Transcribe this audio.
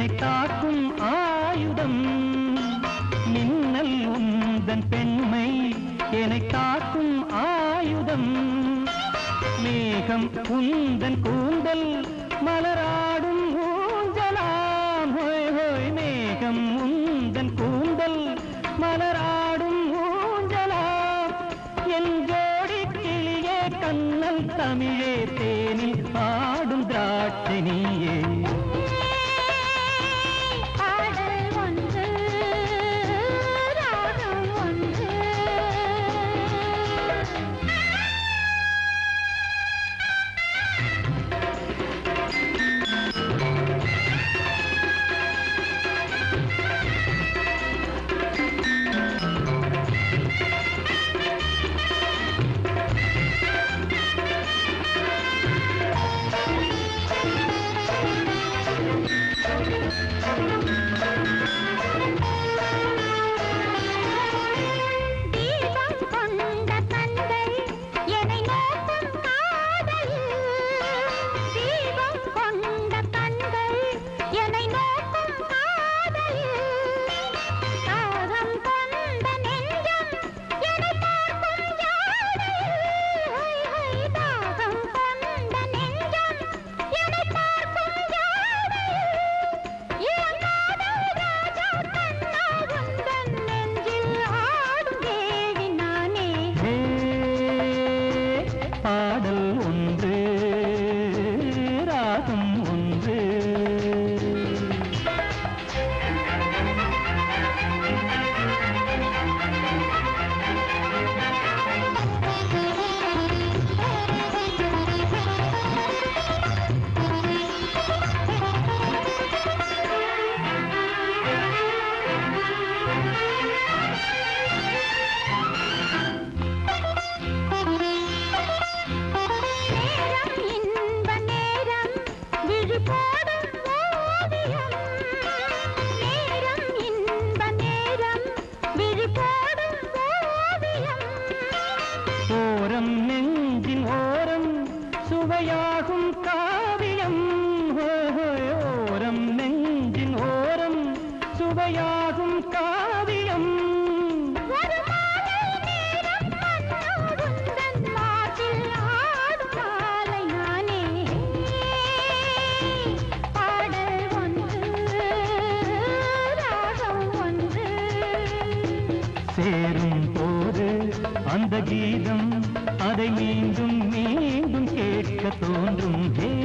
என்னை தாக்கும் ஆயுதம் மின்னல் உந்தன் பெண்மை என்னை தாக்கும் ஆயுதம் மேகம் உந்தன் கூந்தல் மலராடும் ஊஞ்சலாம் ஹோய் ஹோய் மேகம் உந்தன் கூந்தல் மலராடும் ஊஞ்சலாம் என் ஜோடி கிளியே கண்ணல் தமிழே தேனில் ஆடும் திராட்சை நீயே பாடல் ஒன்று ராகம் ஒன்று தீபம் கொண்ட கண்கள் என்னை நோக்கும் காதலில் தீபம் கொண்ட கண்கள் என்னை நோக்கும் காதலில் தாகம் கொண்ட நெஞ்சம் என்னை பார்க்கும் ஜாடையில் ஹை ஹை தாகம் கொண்ட நெஞ்சம் என்னை பார்க்கும் ஜாடையில் என் காதல் ராஜா கண்ணா உந்தன் நெஞ்சில் ஆடும் தேவி நானே ஹே, பாடல் ஒன்று ராகம் ஒன்று நேரம் இன்ப நேரம் விழி போடும் ஓவியம் நேரம் இன்ப நேரம் விழி போடும் ஓவியம் ஓரம் நெஞ்சின் ஓரம் சுவையாகும் காவியம் ஹோய் ஹோய், ஓரம் நெஞ்சின் ஓரம் சுவையாகும் காவியம் ஒரு மாலை நேரம் மன்னோடுந்தன் மாட்டில் ஆடும் மாலை நானே பாடல் ஒன்று ராகம் ஒன்று சேரும் போது அந்த கீதம் அதை மீண்டும் மீண்டும் கேட்க தோன்றும் ஹே